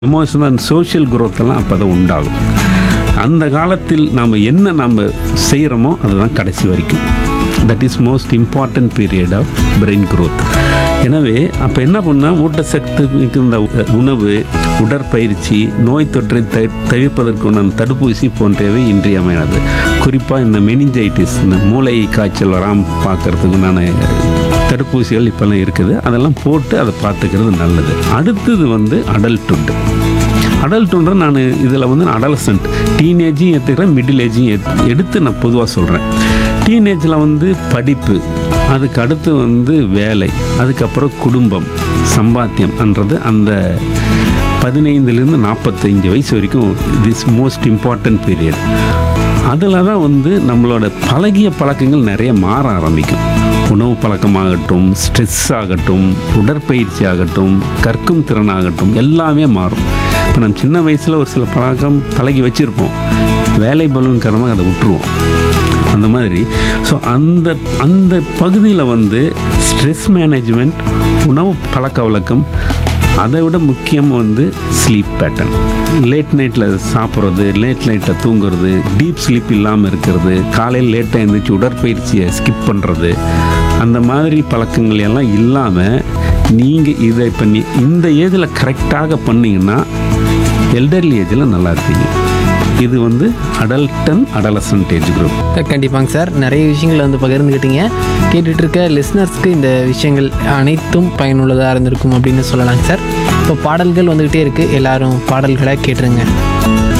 emotional and social எல்லாம் அப்போ தான் உண்டாகும் அந்த காலத்தில் நாம் என்ன நம்ம செய்கிறோமோ அதுதான் கடைசி வரைக்கும் that is most important period of brain growth எனவே அப்போ என்ன பண்ணால் ஊட்டச்சத்து மிகுந்த உ- உணவு உடற்பயிற்சி நோய் தொற்றை த தவிர்ப்பதற்குண்டான தடுப்பூசி போன்றவை இன்றியமையானது குறிப்பாக இந்த மெனிஞ்சைட்டிஸ் இந்த மூளை காய்ச்சல் வராமல் பார்க்கறதுக்குண்டான தடுப்பூசிகள் இப்போல்லாம் இருக்குது அதெல்லாம் போட்டு அதை பார்த்துக்கிறது நல்லது அடுத்தது வந்து அடல்ட்ஹுட் அடல்ட்ன்ற நான் இதில் வந்து அடலசன்ட் டீனேஜையும் ஏற்றுக்கிறேன் மிடில் ஏஜையும் எடுத்து நான் பொதுவாக சொல்கிறேன் டீனேஜில் வந்து படிப்பு அதுக்கு அடுத்து வந்து வேலை அதுக்கப்புறம் குடும்பம் சம்பாத்தியம்ன்றது அந்த பதினைந்துலேருந்து நாற்பத்தஞ்சு வயசு வரைக்கும் திஸ் மோஸ்ட் இம்பார்ட்டன்ட் பீரியட் அதில் தான் வந்து நம்மளோட பழகிய பழக்கங்கள் நிறைய மாற ஆரம்பிக்கும் உணவு பழக்கமாகட்டும் ஸ்ட்ரெஸ் ஆகட்டும் உடற்பயிற்சி ஆகட்டும் கற்கும் திறன் ஆகட்டும் எல்லாமே மாறும் இப்போ நம்ம சின்ன வயசில் ஒரு சில பழக்கம் பழகி வச்சுருப்போம் வேலை பலன் காரணமாக அதை விட்டுருவோம் அந்த மாதிரி ஸோ அந்த அந்த பகுதியில் வந்து ஸ்ட்ரெஸ் மேனேஜ்மெண்ட் உணவு பழக்க வழக்கம் அதை விட முக்கியம் வந்து ஸ்லீப் பேட்டர்ன் லேட் நைட்டில் சாப்பிட்றது லேட் நைட்டில் தூங்குறது டீப் ஸ்லீப் இல்லாமல் இருக்கிறது காலையில் லேட்டாக எழுந்திரிச்சு உடற்பயிற்சியை ஸ்கிப் பண்ணுறது அந்த மாதிரி பழக்கங்கள் எல்லாம் இல்லாமல் நீங்கள் இதை இப்போ நீ இந்த ஏஜில் கரெக்டாக பண்ணீங்கன்னா எல்டர்லி ஏஜில் நல்லா இருப்பீங்க இது வந்து அடல்டன் அடலசன்ட் ஏஜ் குரூப் கண்டிப்பாங்க சார் நிறைய விஷயங்களை வந்து பகிர்ந்துக்கிட்டீங்க கேட்டுட்டு இருக்க லிஸ்னர்ஸ்க்கு இந்த விஷயங்கள் அனைத்தும் பயனுள்ளதாக இருந்திருக்கும் அப்படின்னு சொல்லலாங்க சார் இப்போ பாடல்கள் வந்துக்கிட்டே இருக்குது எல்லாரும் பாடல்களை கேட்டுருங்க